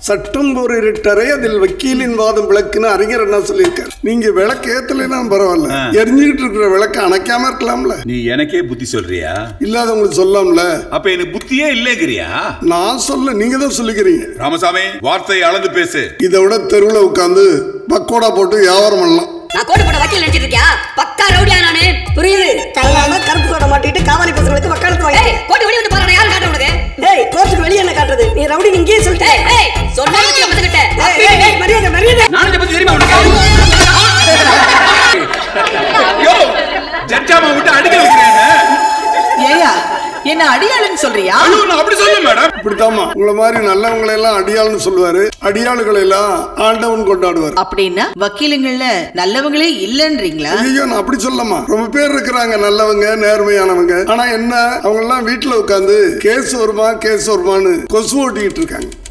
சட்டம் ஒரு இருட்டறை அதில் வக்கீலின் வாதம் விளக்குன்னு அறிஞர் என்ன சொல்லியிருக்காரு நீங்க விளக்கு ஏத்தலைன்னா பரவாயில்ல எரிஞ்சுக்கிட்டு இருக்கிற விளக்க அணைக்காம இருக்கலாம்ல நீ எனக்கே புத்தி சொல்றியா இல்லாதவங்களுக்கு சொல்லலாம்ல அப்ப எனக்கு புத்தியே இல்லைங்கிறியா நான் சொல்ல நீங்க தான் சொல்லிக்கிறீங்க ராமசாமி வார்த்தையை அளந்து பேசு இதை விட தெருவில் உட்காந்து பக்கோடா போட்டு வியாபாரம் பண்ணலாம் நான் கோட்டு போட்ட வக்கீல் நினைச்சிட்டு இருக்கியா பக்கா ரவுடியா நானு புரியுது கையால கருப்பு கோட்டை மாட்டிட்டு காவாலி பசங்களுக்கு வக்காலத்து வாங்கி ஏய் கோட்டு வெளிய வந்து பாரு நான் யாரும் காட்ட உனக்கு டேய் கோர்ட்டுக்கு வெளியே என்ன காட்டுறது நீ ரவுடி இங்கேயே சொல்லிட்டு ஏய் ஏய் சொன்னா வந்துகிட்ட ஏய், ஏய், ஏய், மரியாதை மரியாதை நான் இதை பத்தி தெரியுமா உனக்கு யோ ஜட்ஜாமா விட்டு அடிக்க வைக்கிறேன் ஏயா என்ன அடியாளுன்னு சொல்றியா ஐயோ நான் அப்படி சொல்ல மேடம் இப்படித்தாம்மா உங்களை மாதிரி நல்லவங்களை எல்லாம் அடியாள்னு சொல்லுவாரு அடியாளுகளை எல்லாம் ஆண்டவன் கொண்டாடுவார் அப்படின்னா வக்கீலுங்கள்ல நல்லவங்களே இல்லன்றீங்களா ஐயோ நான் அப்படி சொல்லமா ரொம்ப பேர் இருக்கிறாங்க நல்லவங்க நேர்மையானவங்க ஆனா என்ன அவங்க எல்லாம் வீட்டுல உட்காந்து கேஸ் வருமா கேஸ் வருமான்னு கொசு ஓட்டிக்கிட்டு இருக்காங்க